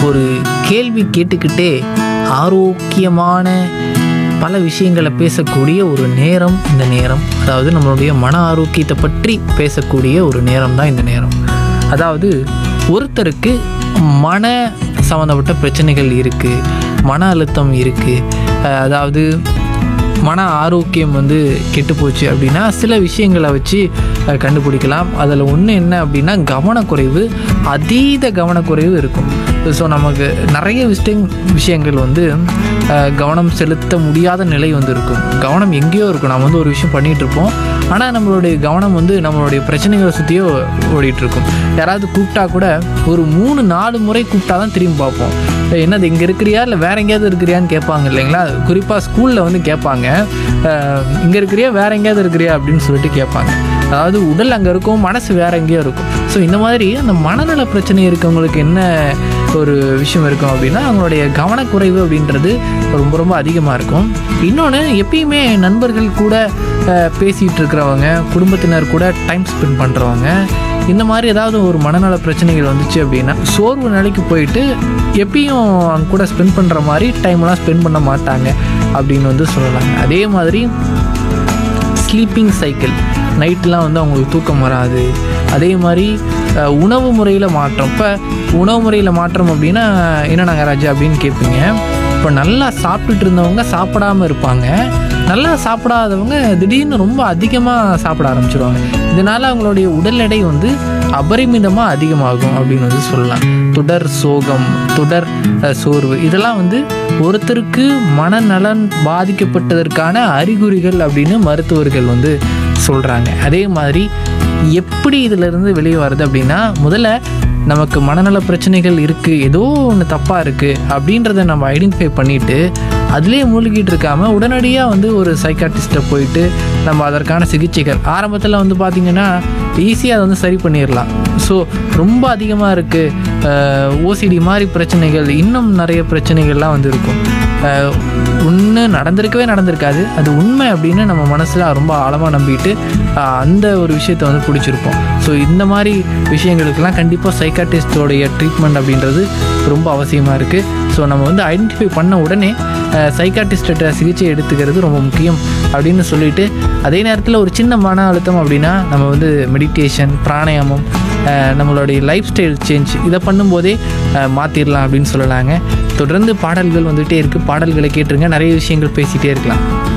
ஒரு கேள்வி கேட்டுக்கிட்டே ஆரோக்கியமான பல விஷயங்களை பேசக்கூடிய ஒரு நேரம் இந்த நேரம் அதாவது நம்மளுடைய மன ஆரோக்கியத்தை பற்றி பேசக்கூடிய ஒரு நேரம் தான் இந்த நேரம் அதாவது ஒருத்தருக்கு மன சம்மந்தப்பட்ட பிரச்சனைகள் இருக்குது மன அழுத்தம் இருக்குது அதாவது மன ஆரோக்கியம் வந்து கெட்டு போச்சு அப்படின்னா சில விஷயங்களை வச்சு அஹ், கண்டுபிடிக்கலாம் அதில் ஒன்று என்ன அப்படின்னா கவனக்குறைவு அதீத கவனக்குறைவு இருக்கும் ஸோ நமக்கு நிறைய விஷயம் விஷயங்கள் வந்து அஹ், கவனம் செலுத்த முடியாத நிலை வந்து இருக்கும் கவனம் எங்கேயோ இருக்கும் நம்ம வந்து ஒரு விஷயம் பண்ணிகிட்டு இருப்போம் ஆனால் நம்மளுடைய கவனம் வந்து நம்மளுடைய பிரச்சனைகளை சுற்றியோ ஓடிட்டுருக்கும் யாராவது கூப்பிட்டா கூட ஒரு மூணு நாலு முறை கூப்பிட்டா தான் திரும்பி பார்ப்போம் "ஏய், என்னது இங்கே இருக்கிறியா இல்லை வேற எங்கேயாவது இருக்கிறியான்னு கேட்பாங்க இல்லைங்களா குறிப்பாக ஸ்கூலில் வந்து கேட்பாங்க இங்கே இருக்கிறியா வேற எங்கேயாவது இருக்கிறியா அப்படின்னு சொல்லிட்டு கேட்பாங்க அதாவது உடல் அங்கே இருக்கும் மனசு வேற எங்கேயோ இருக்கும் ஸோ இந்த மாதிரி அந்த மனநல பிரச்சனை இருக்கவங்களுக்கு என்ன ஒரு விஷயம் இருக்கும் அப்படின்னா அவங்களுடைய கவனக்குறைவு அப்படின்றது ரொம்ப ரொம்ப அதிகமாக இருக்கும் இன்னொன்று எப்பயுமே நண்பர்கள் கூட அஹ், பேசிகிட்டு இருக்கிறவங்க குடும்பத்தினர் கூட டைம் ஸ்பெண்ட் பண்ணுறவங்க இந்த மாதிரி ஏதாவது ஒரு மனநல பிரச்சனைகள் வந்துச்சு அப்படின்னா சோர்வு நிலைக்கு போயிட்டு எப்பயும் அவங்க கூட ஸ்பெண்ட் பண்ணுற மாதிரி டைம்லாம் ஸ்பெண்ட் பண்ண மாட்டாங்க அப்படின்னு வந்து சொல்லலாங்க அதே மாதிரி ஸ்லீப்பிங் சைக்கிள் நைட்லாம் வந்து அவங்களுக்கு தூக்கம் வராது அதே மாதிரி அஹ், உணவு முறையில் மாற்றம் இப்போ உணவு முறையில் மாற்றம் அப்படின்னா என்ன நாகராஜா அப்படின்னு கேட்பீங்க இப்போ நல்லா சாப்பிட்டுட்டு இருந்தவங்க சாப்பிடாம இருப்பாங்க நல்லா சாப்பிடாதவங்க திடீர்னு ரொம்ப அதிகமாக சாப்பிட ஆரம்பிச்சிருவாங்க இதனால் அவங்களுடைய உடல் எடை வந்து அபரிமிதமாக அதிகமாகும் அப்படின்னு வந்து சொல்லலாம் தொடர் சோகம் தொடர் அஹ், சோர்வு இதெல்லாம் வந்து ஒருத்தருக்கு மனநலன் பாதிக்கப்பட்டதற்கான அறிகுறிகள் அப்படின்னு மருத்துவர்கள் வந்து சொல்கிறாங்க அதே மாதிரி எப்படி இதிலிருந்து வெளியே வருது அப்படின்னா முதல்ல நமக்கு மனநல பிரச்சனைகள் இருக்குது ஏதோ ஒன்று தப்பாக இருக்குது அப்படின்றத நம்ம ஐடென்டிஃபை பண்ணிவிட்டு அதுலேயே மூழ்கிட்டு இருக்காம உடனடியாக வந்து ஒரு சைக்காட்டிஸ்ட்டை போயிட்டு நம்ம அதற்கான சிகிச்சைகள் ஆரம்பத்தில் வந்து பார்த்திங்கன்னா ஈஸியாக அதை வந்து சரி பண்ணிடலாம் ஸோ ரொம்ப அதிகமாக இருக்குது ஓசிடி மாதிரி பிரச்சனைகள் இன்னும் நிறைய பிரச்சனைகள்லாம் வந்து இருக்கும் ஒன்று நடந்திருக்கவே நடந்திருக்காது அது உண்மை அப்படின்னு நம்ம மனசில் ரொம்ப ஆழமாக நம்பிட்டு ஆஹ், அந்த ஒரு விஷயத்தை வந்து பிடிச்சிருப்போம் ஸோ இந்த மாதிரி விஷயங்களுக்கெல்லாம் கண்டிப்பாக சைக்காட்டிஸ்டோடைய ட்ரீட்மெண்ட் அப்படின்றது ரொம்ப அவசியமாக இருக்குது ஸோ நம்ம வந்து ஐடென்டிஃபை பண்ண உடனே சைக்காட்டிஸ்ட்ட சிகிச்சை எடுத்துக்கிறது ரொம்ப முக்கியம் அப்படின்னு சொல்லிட்டு அதே நேரத்தில் ஒரு சின்ன மன அழுத்தம் அப்படின்னா நம்ம வந்து மெடிடேஷன் பிராணாயாமம் அஹ், நம்மளுடைய லைஃப் ஸ்டைல் சேஞ்ச் இதை பண்ணும்போதே அஹ், மாற்றிடலாம் அப்படின்னு சொல்லலாங்க தொடர்ந்து பாடல்கள் வந்துகிட்டே இருக்குது பாடல்களை கேட்டுருங்க நிறைய விஷயங்கள் பேசிகிட்டே இருக்கலாம்